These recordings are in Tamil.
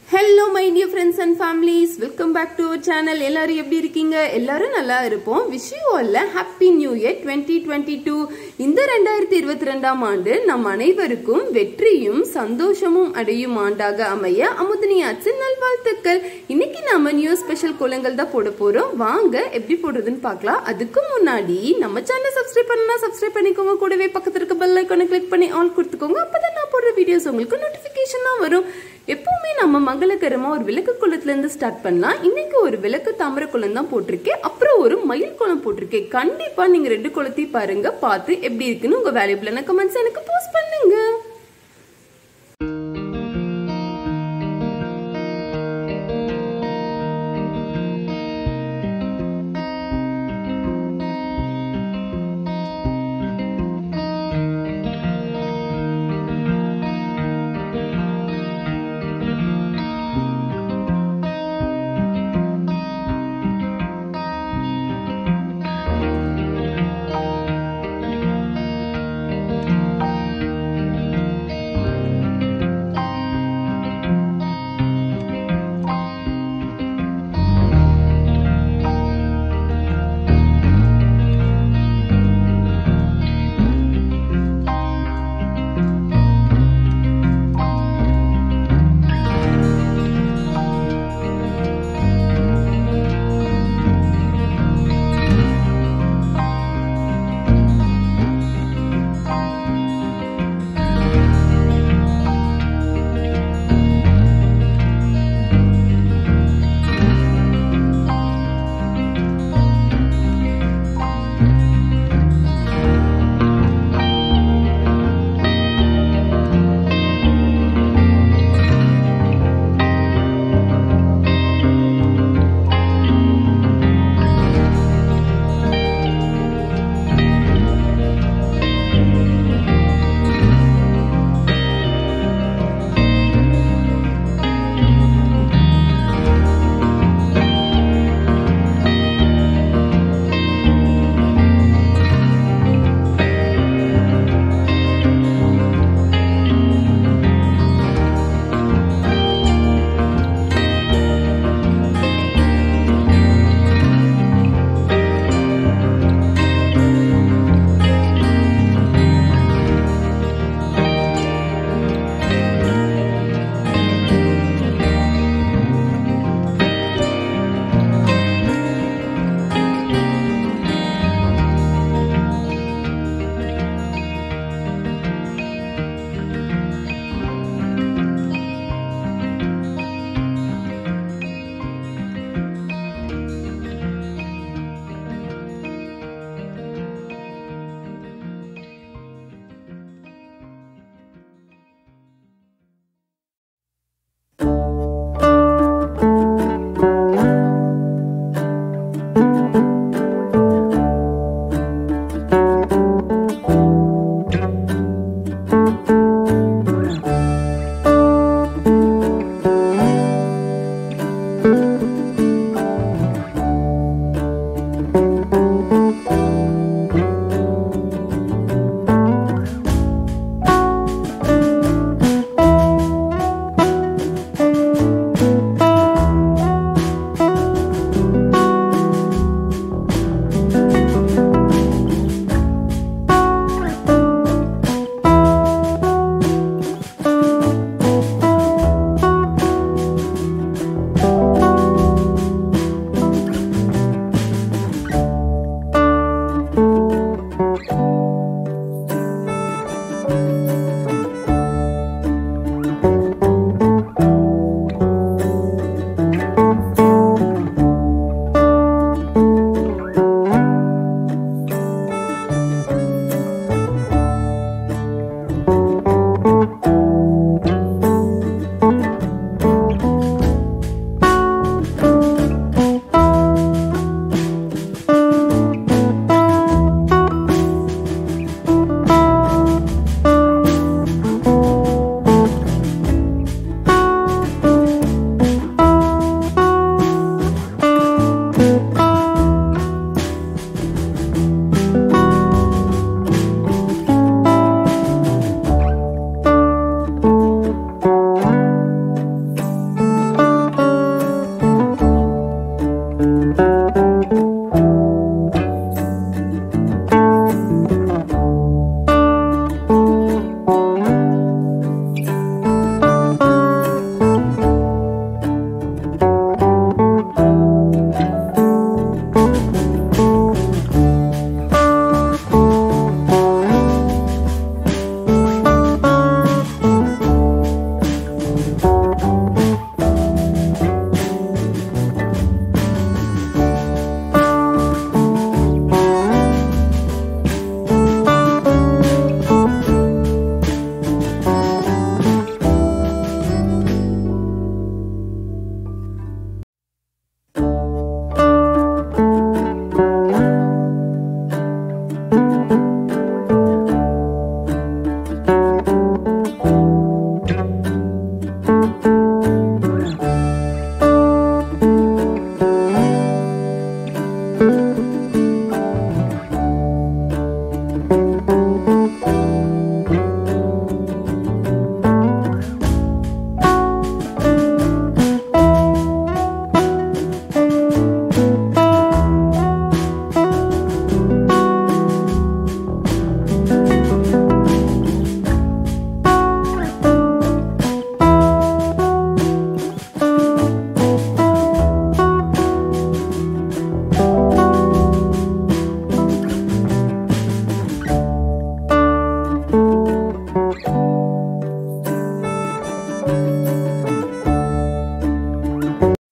hello my dear friends and families welcome back to our channel எல்லாரும் எப்படி இருக்கீங்க எல்லாரும் நல்லா இருப்போம் wish you all happy new year twenty twenty two இந்த ரெண்டாயிரத்தி இருபத்தி ரெண்டாம் ஆண்டு நம் அனைவருக்கும் வெற்றியும் சந்தோஷமும் அடையும் ஆண்டாக அமைய அமுதனியாச்சின் நல்வாழ்த்துக்கள் இன்னைக்கு நாம நியூ ஸ்பெஷல் கோலங்கள் தான் போட போறோம் வாங்க எப்படி போடுறதுன்னு பார்க்கலாம் அதுக்கு முன்னாடி நம்ம சேனல் சப்ஸ்கிரைப் பண்ணா சப்ஸ்கிரைப் பண்ணிக்கோங்க கூடவே பக்கத்துல இருக்க பெல் ஐக்கானை கிளிக் பண்ணி ஆல் கொடுத்துக்கோங்க அப்பதான் நான் போடுற வீடியோஸ் உங்களுக்கு நோட்டிபிகேஷனா வரும் எப்பவுமே நம்ம மங்களகரமா ஒரு விளக்கு குளத்துல இருந்து ஸ்டார்ட் பண்ணலாம் இன்னைக்கு ஒரு விளக்கு தாமரை குளம் தான் போட்டிருக்கேன் அப்புறம் ஒரு மயில் குளம் போட்டிருக்கேன் கண்டிப்பா நீங்க ரெண்டு குளத்தையும் பாருங்க பார்த்து எப்படி இருக்குன்னு உங்க வேல்யூபிளான கமெண்ட்ஸ் எனக்கு போஸ்ட் பண்ணுங்க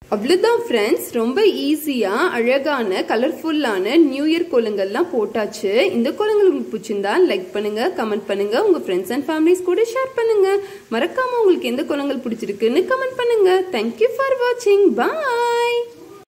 அவ்வளோதான் ஃப்ரெண்ட்ஸ் ரொம்ப ஈஸியாக அழகான கலர்ஃபுல்லான நியூ இயர் கோலங்கள்லாம் போட்டாச்சு இந்த கோலங்கள் உங்களுக்கு பிடிச்சிருந்தா லைக் பண்ணுங்க கமெண்ட் பண்ணுங்க உங்க ஃப்ரெண்ட்ஸ் அண்ட் ஃபேமிலிஸ் கூட ஷேர் பண்ணுங்க மறக்காம உங்களுக்கு எந்த கோலங்கள் பிடிச்சிருக்குன்னு கமெண்ட் பண்ணுங்க தேங்க்யூ ஃபார் வாட்சிங் பாய்